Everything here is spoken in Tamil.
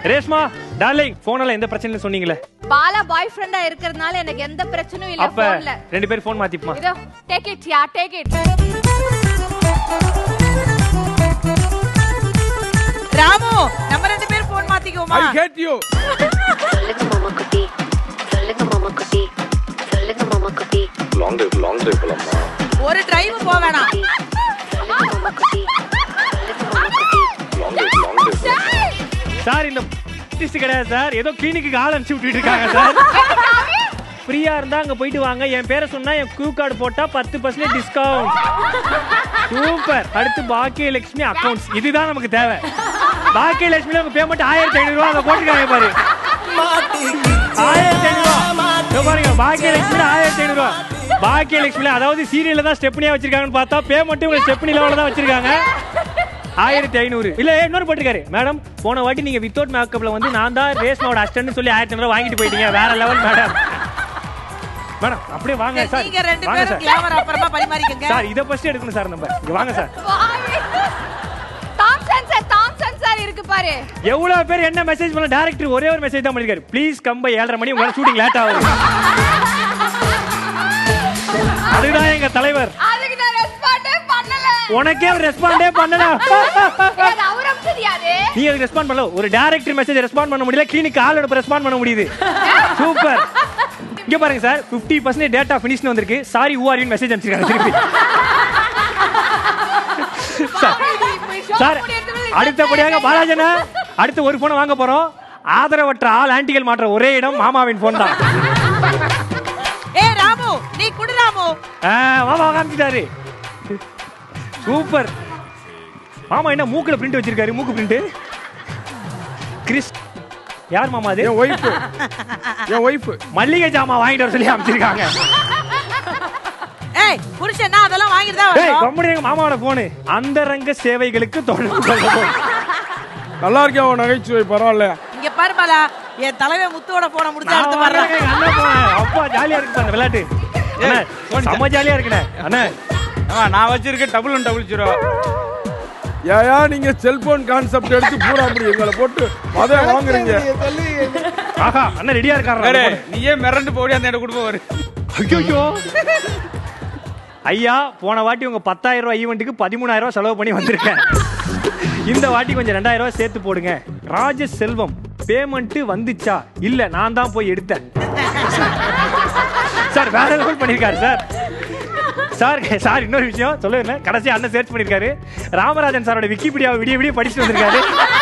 ரேஷ்மா டார்லிங் போன்ல எந்த பிரச்சனையும் சொன்னீங்களே பாலா பாய் ஃப்ரெண்டா இருக்கிறதுனால எனக்கு எந்த பிரச்சனையும் இல்ல அப்ப போன்ல ரெண்டு பேரும் போன் மாத்திப்போமா இதோ take it yeah take it Ramu நம்ம ரெண்டு பேரும் போன் மாத்திக்குவோமா ஐ ஹேட் யூ சொல்லுங்க மாமா குட்டி சொல்லுங்க மாமா குட்டி சொல்லுங்க மாமா குட்டி லாங் டிரைவ் லாங் டிரைவ் போலாமா ஒரு டிரைவ் போக வேணாம் சொல்லுங்க மாமா குட்டி சொல்லுங்க மாமா குட்டி லாங் டிரைவ் லாங் டிரைவ் போலாமா சார் இந்த டெஸ்ட் கிடையாது சார் ஏதோ கிளினிக்கு ஆள் அனுப்பிச்சு விட்டுட்டு இருக்காங்க சார் ஃப்ரீயா இருந்தா அங்க போயிட்டு வாங்க என் பேரை சொன்னா என் கியூ கார்டு போட்டா பத்து பர்சன்டேஜ் டிஸ்கவுண்ட் சூப்பர் அடுத்து பாக்கியலட்சுமி அக்கவுண்ட்ஸ் இதுதான் நமக்கு தேவை பாக்கியலட்சுமி உங்க பேமெண்ட் ஆயிரத்தி ஐநூறு ரூபா அங்க போட்டுருக்காங்க பாரு ஆயிரத்தி ஐநூறு ரூபா இதோ பாருங்க பாக்கியலட்சுமி ஆயிரத்தி ஐநூறு ரூபா பாக்கியலட்சுமி அதாவது சீரியல்ல தான் ஸ்டெப்னியா வச்சிருக்காங்கன்னு பார்த்தா பேமெண்ட் உங்க ஸ்டெப்னி லெவலில் தான் வச்சிருக்காங்க ஆயிரத்தி ஐநூறு இல்ல இன்னொரு போட்டிருக்காரு மேடம் போன வாட்டி நீங்க வித்தவுட் மேக்கப்ல வந்து நான் தான் ரேஸ்மாவோட அஸ்டன்ட் சொல்லி ஆயிரத்தி ஐநூறு வாங்கிட்டு போயிட்டீங்க வேற லெவல் மேடம் மேடம் அப்படியே வாங்க சார் நீங்க ரெண்டு வாங்க பேரும் சார் கிளாமர் அப்புறமா பரிமாறிக்கங்க சார் இதை ஃபர்ஸ்ட் எடுக்கணும் சார் நம்ம இங்க வாங்க sir Thomson sir Thomson sir இருக்கு பாரு எவ்வளவு பேர் என்ன மெசேஜ் பண்ண டேரக்டர் ஒரே ஒரு மெசேஜ் தான் பண்ணிருக்காரு ப்ளீஸ் கம் பை ஏழரை மணி உங்களால ஷூட்டிங் லேட் ஆகுது அதுதான் எங்க தலைவர் அதுக்கு நான் ரெஸ்பாண்டே பண்ணல உனக்கே ரெஸ்பாண்டே பண்ணல அது அவரம் தெரியாது நீ அதுக்கு ரெஸ்பாண்ட் பண்ணல ஒரு டேரக்டர் மெசேஜ் ரெஸ்பாண்ட் பண்ண முடியல கிளினிக் ஆள் எடுப்பு ரெஸ்பாண்ட் பண்ண முடியுது சூப்பர் இங்க பாருங்க சார் 50% பர்சன்டேஜ் டேட்டா ஃபினிஷ்னு வந்திருக்கு சாரி ஊ ஆர் மெசேஜ் அனுப்பிச்சிருக்காங்க திருப்பி சார் சார் அடுத்தபடியாக பாலாஜன அடுத்து ஒரு போனை வாங்க போறோம் ஆதரவற்ற ஆள் ஆன்டிகள் மாற்ற ஒரே இடம் மாமாவின் போன் தான் ஏ ராமு நீ குடு ராமு ஆ, மாமா காமிச்சிட்டாரு சூப்பர் மாமா என்ன மூக்குல பிரிண்ட் வச்சிருக்காரு மூக்கு பிரிண்ட் கிறிஸ் யார் மாமா அது என் ஒய்ஃப் என் ஒய்ஃப் மல்லிகை ஜாமா வாங்கிட்டு வர சொல்லி அமைச்சிருக்காங்க ஏய் புருஷன்னா அதெல்லாம் வாங்கிட்டு தான் டேய் வரணும் கம்பெனி எங்க மாமாவோட போனு அந்தரங்க சேவைகளுக்கு தொடர்பு கொள்ளவும் நல்லா இருக்கேன் உன் நகைச்சுவை பரவாயில்ல இங்க பாரு பாலா என் தலைவன் முத்துவோட போன முடிச்சு நான் அடுத்து வர்றேன், வர்றேன் எங்க அண்ணன் போனேன். அப்பா ஜாலியா இருக்கு அந்த விளையாட்டு அண்ணே, செம்ம ஜாலியா இருக்குண்ணே அண்ணே ஆமா, நான் வச்சிருக்கேன் டபுள் ஒன் டபுள் ஜீரோ ஏயா நீங்க செல்போன் கான்செப்ட் எடுத்து பூரா அப்படி எங்களை போட்டு அதை வாங்குறீங்க ஆஹா அண்ணன் ரெடியா வேற இருக்காரு நீயே மிரண்டு போடி அந்த எனக்கு கொடுப்ப வரு ஐயோ ஐயா போன வாட்டி உங்க பத்தாயிரம் ரூபாய் ஈவெண்ட்டுக்கு பதிமூணாயிரம் ரூபாய் செலவு பண்ணி வந்திருக்கேன் இந்த வாட்டி கொஞ்சம் ரெண்டாயிரம் ரூபாய் சேர்த்து போடுங்க ராஜ செல்வம் பேமெண்ட் வந்துச்சா இல்ல நான் தான் போய் எடுத்தேன் சார் வேற லெவல் பண்ணிருக்காரு சார் சார் சார் இன்னொரு விஷயம் சொல்லுங்க கடைசி அண்ணன் சர்ச் பண்ணிருக்காரு ராமராஜன் சாரோட விக்கிபீடியாவை விடிய விடிய படிச்சுட்டு வந்திருக்காரு